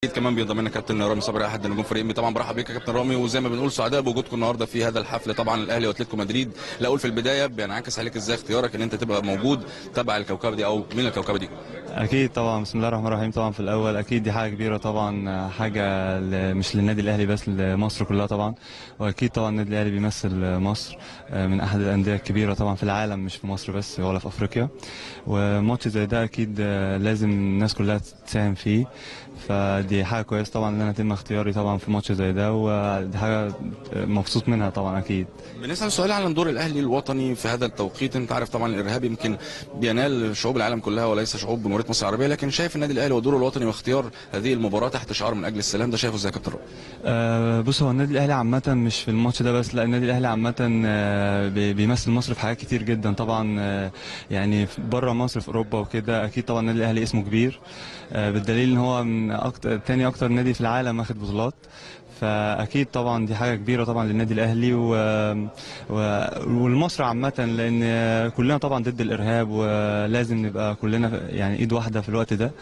اكيد كمان بينضم لنا كابتن رامي صبري احد نجوم فريق إنبي. طبعا برحب بيك يا كابتن رامي وزي ما بنقول سعداء بوجودكم النهارده في هذا الحفل طبعا الاهلي واتلتيكو مدريد لا اقول في البدايه بينعكس عليك ازاي اختيارك ان انت تبقى موجود تبع الكوكبه دي او من الكوكبه دي اكيد طبعا بسم الله الرحمن الرحيم طبعا في الاول اكيد دي حاجه كبيره طبعا حاجه ل- مش للنادي الاهلي بس لمصر كلها طبعا واكيد طبعا النادي الاهلي بيمثل مصر من احد الانديه الكبيره طبعا في العالم مش في مصر بس ولا في افريقيا وماتش زي ده اكيد لازم الناس كلها تساهم فيه فدي حاجه كويسه طبعا ان انا يتم اختياري طبعا في ماتش زي ده ودي حاجه مبسوط منها طبعا اكيد بنسال سؤال عن دور الاهلي الوطني في هذا التوقيت انت عارف طبعا الارهاب يمكن بينال شعوب العالم كلها وليس شعوب جمهوريه مصر العربيه لكن شايف النادي الاهلي ودوره الوطني واختيار هذه المباراه تحت شعار من اجل السلام ده شايفه ازاي يا كابتن رامي أه بص هو النادي الاهلي عامه مش في الماتش ده بس لا النادي الاهلي عامه آه، بي- بيمثل مصر في حاجات كتير جدا طبعا آه، يعني بره مصر في اوروبا وكده اكيد طبعا النادي الاهلي اسمه كبير آه، بالدليل ان هو من اكتر تاني اكتر نادي في العالم واخد بطولات فاكيد طبعا دي حاجه كبيره طبعا للنادي الاهلي و... و... والمصر عامه لان كلنا طبعا ضد الارهاب ولازم نبقى كلنا يعني ايد واحده في الوقت ده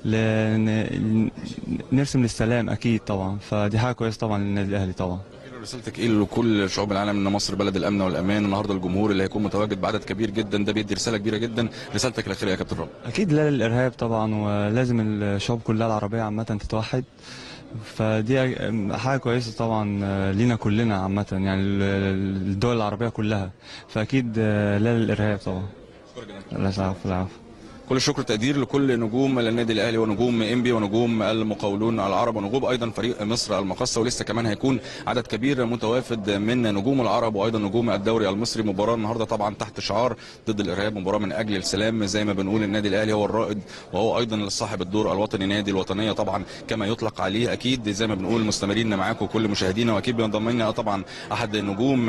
لان نرسم للسلام اكيد طبعا فدي حاجه كويسه طبعا للنادي الاهلي طبعا رسالتك ايه لكل شعوب العالم ان مصر بلد الامن والامان النهارده الجمهور اللي هيكون متواجد بعدد كبير جدا ده بيدي رساله كبيره جدا رسالتك الاخيره يا كابتن رامي اكيد لا للارهاب طبعا ولازم الشعوب كلها العربيه عامه تتوحد فدي حاجه كويسه طبعا لينا كلنا عامه يعني الدول العربيه كلها فاكيد لا للارهاب طبعا لا العفو العفو كل الشكر والتقدير لكل نجوم النادي الاهلي ونجوم انبي ونجوم المقاولون العرب ونجوم ايضا فريق مصر المقصه ولسه كمان هيكون عدد كبير متوافد من نجوم العرب وايضا نجوم الدوري المصري مباراه النهارده طبعا تحت شعار ضد الارهاب مباراه من اجل السلام زي ما بنقول النادي الاهلي هو الرائد وهو ايضا صاحب الدور الوطني نادي الوطنيه طبعا كما يطلق عليه اكيد زي ما بنقول مستمرين معاكم كل مشاهدينا واكيد بينضم لنا طبعا احد نجوم